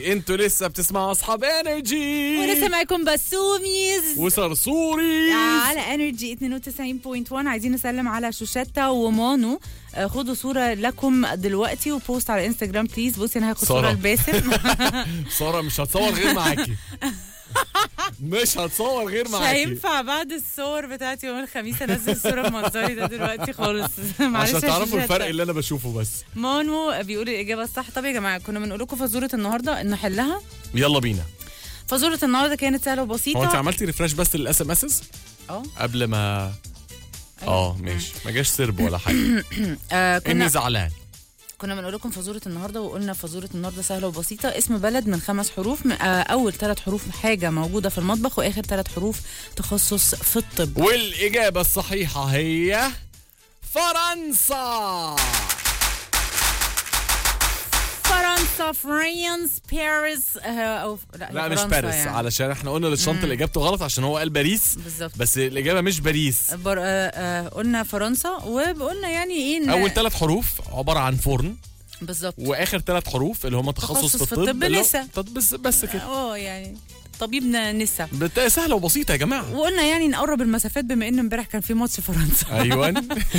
انتوا لسه بتسمعوا اصحاب انرجي ولسه معاكم بسوميز وصرصوري على انرجي 92.1 عايزين نسلم على شوشتا ومانو آه، خدوا صوره لكم دلوقتي وبوست على انستجرام بليز بصي انا هاخد سارة. صوره لباسم ساره مش هتصور غير معاكي مش هتصور غير مش معاكي هينفع بعد الصور بتاعتي يوم الخميس انزل صوره بمنظري ده دلوقتي خالص معلش عشان يا تعرفوا شوشتا. الفرق اللي انا بشوفه بس مانو بيقول الاجابه الصح طب يا جماعه كنا بنقول لكم فزوره النهارده نحلها يلا بينا فزوره النهارده كانت سهله هو انت وبسيطه عملتي ريفرش بس للاس ام اس اه قبل ما أيوة. اه ماشي ما جاش سرب ولا حاجه آه، كنا اني زعلان كنا بنقول لكم فزوره النهارده وقلنا فزوره النهارده سهله وبسيطه اسم بلد من خمس حروف م- آه، اول ثلاث حروف حاجه موجوده في المطبخ واخر ثلاث حروف تخصص في الطب والاجابه الصحيحه هي فرنسا فرنسا فرانس باريس آه، او لا, هي لا مش فرنسا باريس يعني. علشان احنا قلنا للشنطه اللي اجابته غلط عشان هو قال باريس بالظبط بس الاجابه مش باريس بر... آه، آه، قلنا فرنسا وقلنا يعني ايه إن- اول ثلاث حروف عباره عن فرن بالظبط واخر ثلاث حروف اللي هم تخصص, تخصص في في الطب الطب اللي هو- نسا. طب بس بس كده اه يعني طبيبنا نسا بت- سهله وبسيطه يا جماعه وقلنا يعني نقرب المسافات بما ان امبارح كان في ماتش فرنسا ايوه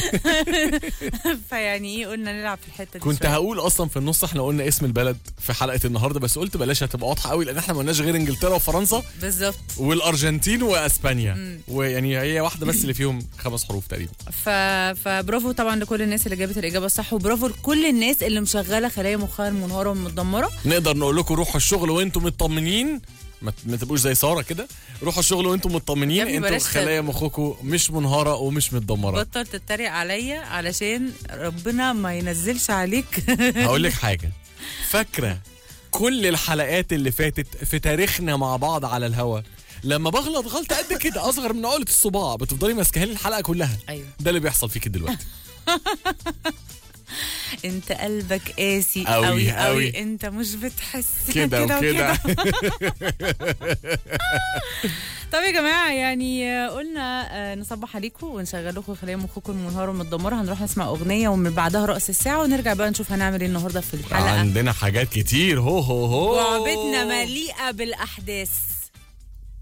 فيعني ايه قلنا نلعب في الحته دي كنت شوية. هقول اصلا في النص احنا قلنا اسم البلد في حلقه النهارده بس قلت بلاش هتبقى واضحه قوي لان احنا ما قلناش غير انجلترا وفرنسا بالظبط والارجنتين واسبانيا ويعني هي واحده بس اللي فيهم خمس حروف تقريبا ف... فبرافو طبعا لكل الناس اللي جابت الاجابه الصح وبرافو لكل الناس اللي مشغله خلايا مخها المنهاره ومتدمره نقدر نقول لكم روحوا الشغل وانتم مطمنين ما ما تبقوش زي ساره كده روحوا الشغل وانتم يا مطمنين ابني انتوا بلاش خلايا مخكم مش منهاره ومش متدمره بطل تتريق عليا علشان ربنا ما ينزلش عليك هقول لك حاجه فاكره كل الحلقات اللي فاتت في تاريخنا مع بعض على الهوا لما بغلط غلطه قد كده اصغر من عقله الصباع بتفضلي ماسكاها لي الحلقه كلها ايوه ده اللي بيحصل فيكي دلوقتي انت قلبك قاسي أوي، قوي أوي. قوي انت مش بتحس كده وكده طب يا جماعه يعني آه، قلنا آه، نصبح عليكم ونشغل لكم خلايا مخكم المنهاره ومتدمره هنروح نسمع اغنيه ومن بعدها راس الساعه ونرجع بقى نشوف هنعمل ايه النهارده في الحلقه عندنا حاجات كتير هو هو هو وعبتنا مليئه بالاحداث